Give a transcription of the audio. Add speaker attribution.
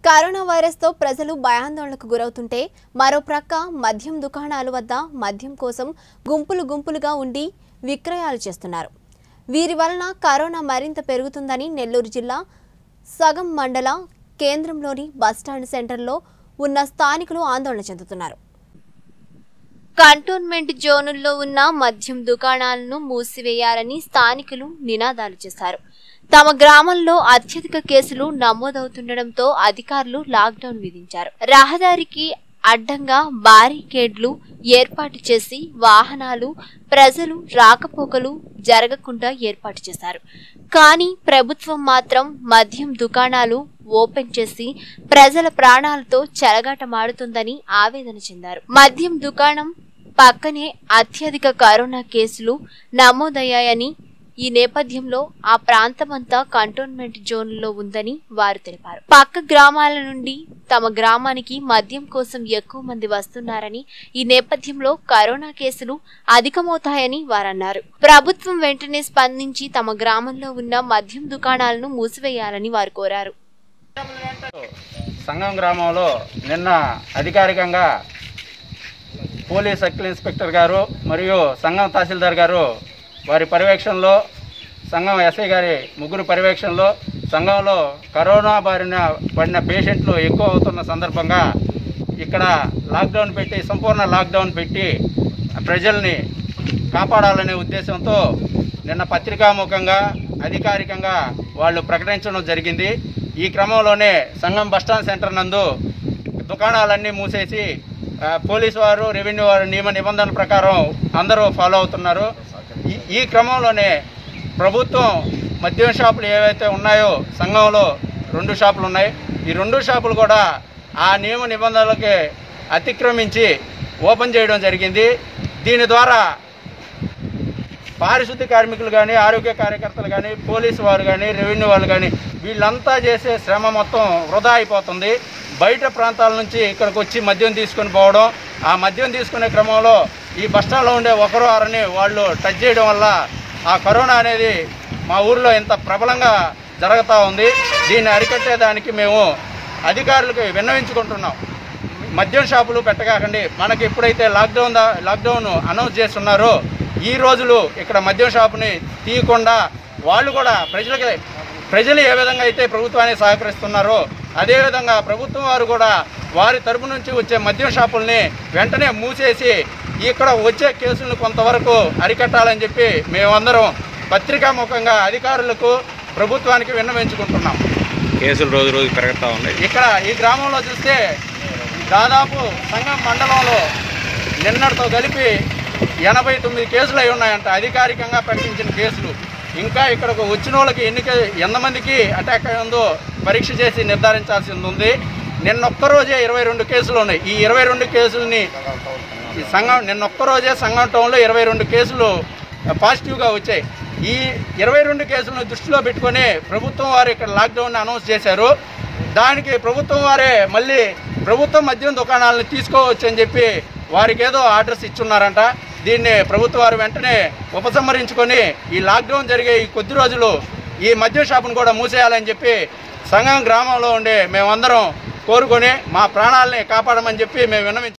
Speaker 1: corona వైరస్తో ప్రజలు భయాందోళనకు గురవుతుంటే మరో ప్రక్క మద్యం దుకాణాల వద్ద మద్యం కోసం గుంపులు గుంపులుగా ఉండి విక్రయాలు చేస్తున్నారు వీరి వలన కరోనా మరింత పెరుగుతుందని నెల్లూరు జిల్లా సగం మండల కేంద్రంలోని బస్టాండ్ సెంటర్లో ఉన్న స్థానికులు ఆందోళన చెందుతున్నారు కంటోన్మెంట్ జోనుల్లో ఉన్న మద్యం దుకాణాలను మూసివేయాలని స్థానికులు నినాదాలు చేశారు తమ గ్రామంలో అత్యధిక కేసులు నమోదవుతుండటంతో అధికారులు లాక్డౌన్ విధించారు రహదారికి అడ్డంగా బారికేడ్లు ఏర్పాటు చేసి వాహనాలు ప్రజలు రాకపోకలు జరగకుండా ఏర్పాటు చేశారు కానీ ప్రభుత్వం మాత్రం మద్యం దుకాణాలు ఓపెన్ చేసి ప్రజల ప్రాణాలతో చెలగాటమాడుతుందని ఆవేదన చెందారు మద్యం దుకాణం పక్కనే అత్యధిక కరోనా కేసులు నమోదయ్యాయని ఈ నేపథ్యంలో ఆ ప్రాంతమంతా కంటోన్మెంట్ జోన్లో ఉందని వారు తెలిపారు పక్క గ్రామాల నుండి తమ గ్రామానికి మద్యం కోసం ఎక్కువ మంది వస్తున్నారని ఈ నేపథ్యంలో కరోనా కేసులు అధికమవుతాయని వారన్నారు ప్రభుత్వం వెంటనే స్పందించి తమ గ్రామంలో ఉన్న మద్యం దుకాణాలను మూసివేయాలని వారు కోరారు
Speaker 2: సంగం గ్రామంలో నిన్న అధికారికంగా పోలీస్ సర్కిల్ ఇన్స్పెక్టర్ గారు మరియు సంఘం తహసీల్దార్ గారు వారి పర్యవేక్షణలో సంఘం ఎస్ఐ గారి ముగ్గురు పర్యవేక్షణలో సంఘంలో కరోనా బారిన పడిన పేషెంట్లు ఎక్కువ అవుతున్న సందర్భంగా ఇక్కడ లాక్డౌన్ పెట్టి సంపూర్ణ లాక్డౌన్ పెట్టి ప్రజల్ని కాపాడాలనే ఉద్దేశంతో నిన్న పత్రికాముఖంగా అధికారికంగా వాళ్ళు ప్రకటించడం జరిగింది ఈ క్రమంలోనే సంఘం బస్టాండ్ సెంటర్ నందు దుకాణాలన్నీ మూసేసి ఆ, పోలీసు వారు రెవెన్యూ వారు నియమ నిబంధనల ప్రకారం అందరూ ఫాలో అవుతున్నారు ఈ ఈ క్రమంలోనే ప్రభుత్వం మద్యం షాపులు ఏవైతే ఉన్నాయో సంఘంలో రెండు షాపులు ఉన్నాయి ఈ రెండు షాపులు కూడా ఆ నియమ నిబంధనలకి అతిక్రమించి ఓపెన్ చేయడం జరిగింది దీని ద్వారా పారిశుద్ధ్య కార్మికులు కానీ ఆరోగ్య కార్యకర్తలు కానీ పోలీసు వారు కానీ రెవెన్యూ వాళ్ళు కానీ వీళ్ళంతా చేసే శ్రమ మొత్తం వృధా అయిపోతుంది బయట ప్రాంతాల నుంచి ఇక్కడికి వచ్చి మద్యం తీసుకొని పోవడం ఆ మద్యం తీసుకునే క్రమంలో ఈ బస్టాండ్లో ఉండే ఒకరు ఆరని వాళ్ళు టచ్ చేయడం వల్ల ఆ కరోనా అనేది మా ఊర్లో ఇంత ప్రబలంగా జరుగుతూ ఉంది దీన్ని అరికట్టేదానికి మేము అధికారులకు విన్నవించుకుంటున్నాం మద్యం షాపులు పెట్టగాకండి మనకి ఎప్పుడైతే లాక్డౌన్ దా లాక్డౌన్ అనౌన్స్ చేస్తున్నారో ఈ రోజులు ఇక్కడ మద్యం షాపుని తీయకుండా వాళ్ళు కూడా ప్రజలకి ప్రజలు ఏ విధంగా అయితే ప్రభుత్వానికి సహకరిస్తున్నారో అదేవిధంగా ప్రభుత్వం వారు కూడా వారి తరపు నుంచి వచ్చే మద్యం షాపుల్ని వెంటనే మూసేసి ఇక్కడ వచ్చే కేసులను కొంతవరకు అరికట్టాలని చెప్పి మేమందరం పత్రికాముఖంగా అధికారులకు ప్రభుత్వానికి విన్నవించుకుంటున్నాం
Speaker 3: కేసులు రోజు రోజు పెరుగుతూ ఉన్నాయి
Speaker 2: ఇక్కడ ఈ గ్రామంలో చూస్తే దాదాపు సంగం మండలంలో నిన్నటితో కలిపి ఎనభై తొమ్మిది కేసులు అయి ఉన్నాయంట అధికారికంగా ప్రకటించిన కేసులు ఇంకా ఇక్కడకు వచ్చిన వాళ్ళకి ఎన్ని కే- ఎంతమందికి అటాక్ అయి ఉందో పరీక్ష చేసి నిర్ధారించాల్సి ఉంది నిన్న ఒక్కరోజే ఇరవై రెండు కేసులు ఉన్నాయి ఈ ఇరవై రెండు కేసులని ఈ సంఘం నిన్న ఒక్కరోజే సంఘం టౌన్లో ఇరవై రెండు కేసులు పాజిటివ్గా వచ్చాయి ఈ ఇరవై రెండు కేసులను దృష్టిలో పెట్టుకొని ప్రభుత్వం వారు ఇక్కడ లాక్డౌన్ అనౌన్స్ చేశారు దానికి ప్రభుత్వం వారే మళ్ళీ ప్రభుత్వం మద్యం దుకాణాలను తీసుకోవచ్చు అని చెప్పి వారికి ఏదో ఆర్డర్స్ ఇచ్చున్నారంట దీన్ని ప్రభుత్వం వారు వెంటనే ఉపసంహరించుకొని ఈ లాక్డౌన్ జరిగే ఈ కొద్ది రోజులు ఈ మద్యం షాపును కూడా మూసేయాలని చెప్పి సంఘం గ్రామంలో ఉండే మేమందరం కోరుకొని మా ప్రాణాలని కాపాడమని చెప్పి మేము విన్నవించు